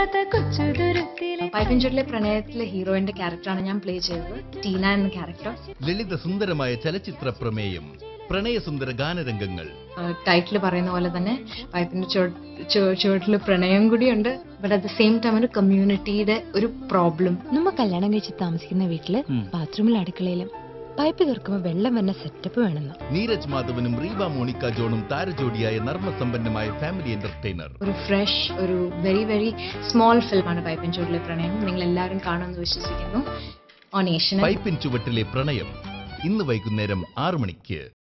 ഇല്ലാത്ത കൊച്ചു തുരുത്തിലെ പൈപ്പിൻചുട്ടിലെ പ്രണയത്തിലെ ഹീറോയിന്റെ ക്യാരക്ടറാണ് ഞാൻ പ്ലേ ചെയ്തത് ടീന എന്ന ക്യാരക്ടർ ലളിത സുന്ദരമായ ചലച്ചിത്ര പ്രമേയം പ്രണയസുന്ദര ഗാനരംഗങ്ങൾ ടൈറ്റിൽ പറയുന്ന പോലെ തന്നെ പൈപ്പിന്റെ ചുവട്ടിൽ പ്രണയം കൂടിയുണ്ട് but at the same time ഒരു കമ്മ്യൂണിറ്റിയുടെ ഒരു പ്രോബ്ലം നമ്മ കല്യാണം കഴിച്ച് താമസിക്കുന്ന വീട്ടില് ബാത്റൂമിലും അടുക്കളയിലും പൈപ്പ് തുറക്കുമ്പോ വെള്ളം വരുന്ന സെറ്റപ്പ് വേണമെന്ന് നീരജ് മാധവനും റീവ മോണിക്ക ജോണും താരജോഡിയായ നർമ്മസമ്പന്നമായ ഫാമിലി എന്റർടൈനർ ഒരു ഫ്രഷ് ഒരു വെരി വെരി സ്മോൾ ഫിലിമാണ് പൈപ്പിൻചുവട്ടിലെ പ്രണയം നിങ്ങൾ എല്ലാവരും കാണുമെന്ന് വിശ്വസിക്കുന്നു ഓൺ ഏഷ്യൻ പൈപ്പിൻ ചുവട്ടിലെ പ്രണയം ഇന്ന് വൈകുന്നേരം ആറു മണിക്ക്